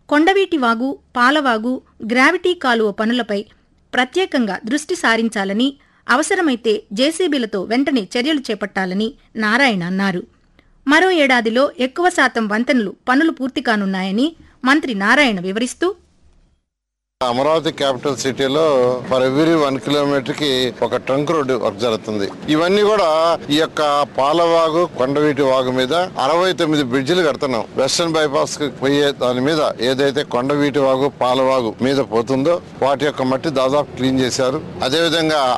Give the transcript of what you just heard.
కొండవీటి వాగు పాలవాగు గ్రావిటీ కాలువ పనులపై ప్రత్యేకంగా దృష్టి సారించాలని అవసరమైతే జేసీబీలతో వెంటనే చర్యలు చేపట్టాలని నారాయణ అన్నారు మరో ఏడాదిలో ఎక్కువ శాతం వంతెనలు పనులు పూర్తి కానున్నాయని మంత్రి నారాయణ వివరిస్తూ అమరావతి క్యాపిటల్ సిటీలో ఫర్ ఎవ్రీ వన్ కిలోమీటర్ కి ఒక ట్రంక్ రోడ్డు వర్క్ జరుగుతుంది ఇవన్నీ కూడా ఈ యొక్క పాలవాగు కొండవీటి వాగు మీద అరవై తొమ్మిది బ్రిడ్జిలు కడుతున్నాం వెస్టర్న్ బైపాస్ కి పోయే దాని మీద ఏదైతే కొండవీటి వాగు పాలవాగు మీద పోతుందో వాటి యొక్క మట్టి దాదాపు క్లీన్ చేశారు అదేవిధంగా